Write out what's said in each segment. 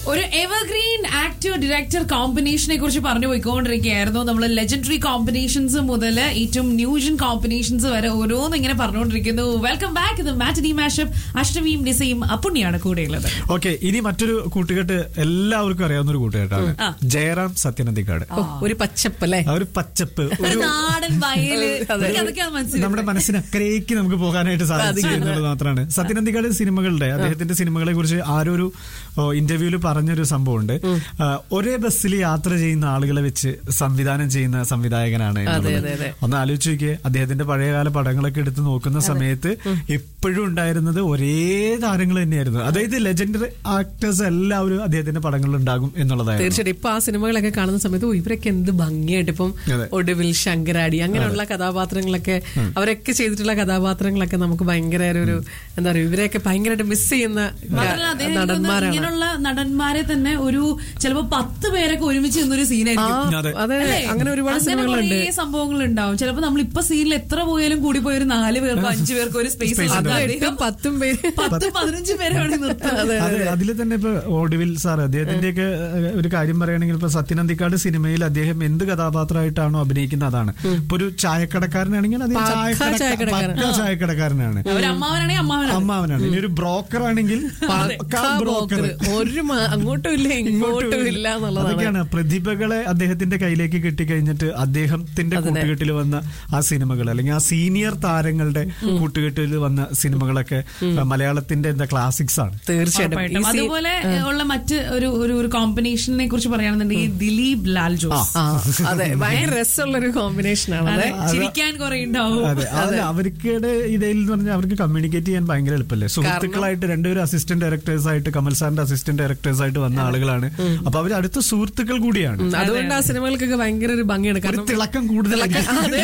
ഒരു evergreen actor director കോമ്പിനേഷനെ കുറിച്ച് പറഞ്ഞു പോയിക്കൊണ്ടിരിക്കുകയായിരുന്നു നമ്മൾ ലെജൻഡറി കോമ്പിനേഷൻസ് മുതൽ ഏറ്റവും ന്യൂജൻ കോമ്പിനേഷൻസ് വരെ ഓരോന്ന് ഇങ്ങനെ പറഞ്ഞുകൊണ്ടിരിക്കുന്നു വെൽക്കം ബാക്ക് ഇത് മാറ്റനി മാഷപ്പ് അഷ്ടമിയും നിസയും അപ്പുണ്ണിയാണ് കൂടെയുള്ളത് ഓക്കെ ഇനി മറ്റൊരു കൂട്ടുകെട്ട് എല്ലാവർക്കും അറിയാവുന്ന ഒരു കൂട്ടുകെട്ടാണ് ആ. ജയറാം സത്യനന്ദിക്കാട് ഓ, ഒരു പച്ചപ്പ് അല്ലേ ആ ഒരു പച്ചപ്പ് ഒരു ഒരു നാടൻ വയല് അതെ. എനിക്ക് അതൊക്കെയാണ് മനസ്സിലായത് നമ്മുടെ മനസ്സിനക്കരേക്ക് നമുക്ക് പോകാനായിട്ട് സാധിച്ചു എന്നുള്ളത് മാത്രമാണ് സത്യനന്ദിക്കാട് സിനിമകളുടെ അദ്ദേഹത്തിന്റെ സിനിമകളെ കുറിച്ച് ആരോ ഒരു ഇന്റർവ്യൂവിൽ പറഞ്ഞൊരു സംഭവമുണ്ട് ആ, ഒരേ ബസ്സിൽ യാത്ര ചെയ്യുന്ന ആളുകളെ വെച്ച് സംവിധാനം ചെയ്യുന്ന സംവിധായകനാണ് എന്നുള്ളത്. അതെ, അതെ. ഒന്ന് ആലോചിച്ച് നോക്കിയേ അദ്ദേഹത്തിന്റെ പഴയകാല പടങ്ങളൊക്കെ എടുത്ത് നോക്കുന്ന സമയത്ത് എപ്പോഴും ഉണ്ടായിരുന്നത് ഒരേ താരങ്ങൾ തന്നെയായിരുന്നു അതായത് ലെജൻഡറി ആക്ടേഴ്സ് എല്ലാവരും അദ്ദേഹത്തിന്റെ പടങ്ങളിൽ ഉണ്ടാകും എന്നുള്ളതായിരുന്നു തീർച്ചയായിട്ടും ഇപ്പൊ ആ സിനിമകളൊക്കെ കാണുന്ന സമയത്ത് ഓ ഇവരൊക്കെ എന്ത് ഭംഗിയായിട്ട് ഇപ്പം അതെ. ഒടുവിൽ ശങ്കരാടി അങ്ങനെയുള്ള കഥാപാത്രങ്ങളൊക്കെ അവരൊക്കെ ചെയ്തിട്ടുള്ള കഥാപാത്രങ്ങളൊക്കെ നമുക്ക് ഭയങ്കര ഒരു എന്താ പറയുക ഇവരെയൊക്കെ ഭയങ്കരമായിട്ട് മിസ് ചെയ്യുന്ന മാത്രമല്ല അദ്ദേഹം എനിക്ക് തോന്നുന്നു നടന്മാരാണ് ഇങ്ങനെയുള്ള നടന്മാരെ തന്നെ ഒരു ചിലപ്പോ പത്ത് പേരൊക്കെ ഒരുമിച്ച് നിന്നൊരു ആ, സീനായിരിക്കും അതെ. അതെ അല്ലേ? അങ്ങനെ ഒരുപാട് അങ്ങനെ സിനിമകളുണ്ട് കുറേ സംഭവങ്ങൾ ഉണ്ടാവും ചിലപ്പോ നമ്മൾ ഇപ്പൊ സീനിൽ എത്ര പോയാലും കൂടി പോയ ഒരു നാല് പേർക്കോ അഞ്ചു പേർക്കോ ഒരു സ്പേസ് Space അത് ഉണ്ട്. എട്ടും പത്തും പേര് പത്തും പതിനഞ്ച് പേരെ വേണമെങ്കിൽ നിർത്താം അതെ അതിൽ തന്നെ ഇപ്പൊ ഒടുവിൽ സാർ അദ്ദേഹത്തിന്റെയൊക്കെ ഏഹ്, ഒരു കാര്യം പറയുകയാണെങ്കിൽ ഇപ്പൊ സത്യനന്ദിക്കാട് സിനിമയിൽ അദ്ദേഹം എന്ത് കഥാപാത്രമായിട്ടാണോ അഭിനയിക്കുന്നത് അതാണ് ഇപ്പൊ ഒരു ചായക്കടക്കാരനാണെങ്കിൽ അദ്ദേഹം പക്കാ ചായക്കട- ചായക്കടക്കാരൻ. പക്കാ ചായക്കടക്കാരനാണ് ഒരു അമ്മാവനാണെങ്കിൽ അമ്മാവനാണ് അമ്മാവനാണ് ഇനി ഒരു ബ്രോക്കർ ആണെങ്കിൽ പക്കാ ബ്രോക്കർ ഒരു മ- അങ്ങോട്ടും ഇല്ല ഇങ്ങോട്ടും ഇല്ല എന്നുള്ളതാണ് അതൊക്കെയാണ് പ്രതിഭകളെ അദ്ദേഹത്തിന്റെ കൈയിലേക്ക് കിട്ടിക്കഴിഞ്ഞിട്ട് അദ്ദേഹത്തിന്റെ കൂട്ടുകെട്ടിൽ വന്ന ആ സിനിമകൾ അല്ലെങ്കിൽ ആ സീനിയർ താരങ്ങളുടെ കൂട്ടുകെട്ടിൽ വന്ന സിനിമകളൊക്കെ മലയാളത്തിന്റെ എന്താ ക്ലാസിക്സ് ആണ് തീർച്ചയായിട്ടും ഈ ഉറപ്പായിട്ടും. സീ- അതുപോലെ ഉള്ള മറ്റ് ഒരു ഒരു ഒരു കോമ്പിനേഷനെ കുറിച്ച് പറയുകയാണെന്നുണ്ടെങ്കിൽ ദിലീപ് ലാൽ ജോസ് ആ അതെ ഭയങ്കര രസമുള്ള ഒരു കോമ്പിനേഷൻ ആണ് അതെ അതെ ചിരിക്കാൻ കുറെ ഉണ്ടാവും അതെ അതല്ല അവർക്കിടെ ഇടയിൽ എന്ന് പറഞ്ഞാൽ അവർക്ക് കമ്മ്യൂണിക്കേറ്റ് ചെയ്യാൻ ഭയങ്കര എളുപ്പമല്ലേ സുഹൃത്തുക്കളായിട്ട് രണ്ടുപേരും അസിസ്റ്റന്റ് ഡയറക്ടേഴ്സ് ആയിട്ട് കമൽ സാറിന്റെ അസിസ്റ്റന്റ് ഡയറക്ടേഴ്സ് ആയിട്ട് വന്ന ആളുകളാണ് അപ്പൊ അവർ അടുത്ത സുഹൃത്തുക്കൾ കൂടിയാണ് ഉം, അതുകൊണ്ട് ആ സിനിമകൾക്കൊക്കെ ഭയങ്കര ഒരു ഭംഗിയാണ് ഒരു കാരണം തിളക്കം കൂടുതലായിരിക്കും അതെ.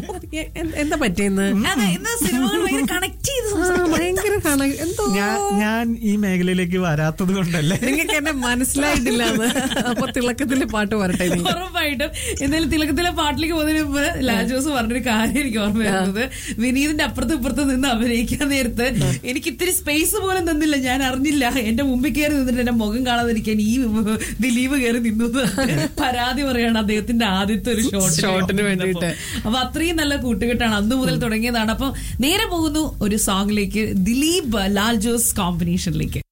എ- എ- എന്താ പറ്റിയെന്ന് അതെ ഇന്ന് സിനിമകൾ ഭയങ്കര കണക്ട് ചെയ്ത് ആ, ഭയങ്കര കാണാൻ എന്തോ ഞാൻ ഞാൻ ഈ മേഖലയിലേക്ക് വരാത്തത് കൊണ്ടല്ലേ നിങ്ങൾക്ക് എന്നെ മനസ്സിലായിട്ടില്ല അപ്പൊ തിളക്കത്തിലെ പാട്ട് വരട്ടെ ഇനി. ഉറപ്പായിട്ടും എന്തായാലും തിലകത്തിലെ പാട്ടിലേക്ക് പോകുന്നതിന് മുമ്പ് ലാൽ ജോസ് പറഞ്ഞൊരു കാര്യം എനിക്ക് ഓർമ്മ വരുന്നത് വിനീതിന്റെ അപ്പുറത്ത് ഇപ്പുറത്ത് നിന്ന് അഭിനയിക്കാൻ നേരത്ത് എനിക്ക് ഇത്തിരി സ്പേസ് പോലും തന്നില്ല ഞാൻ അറിഞ്ഞില്ല എന്റെ മുമ്പിൽ കയറി നിന്നിട്ട് എന്റെ മുഖം കാണാതിരിക്കാൻ ഈ ദിലീപ് കയറി നിന്നു എന്ന് പരാതി പറയാണ് അദ്ദേഹത്തിന്റെ ആദ്യത്തെ ഒരു ഷോട്ട് ഷോട്ടിന് വേണ്ടിയിട്ട്. അപ്പൊ അത്രയും നല്ല കൂട്ടുകെട്ടാണ് അന്ന് മുതൽ തുടങ്ങിയതാണ് അപ്പൊ നേരെ പോകുന്നു ഒരു സോങ്ങിലേക്ക് ദിലീപ് ലാൽ ജോസ് കോമ്പിനേഷനിലേക്ക്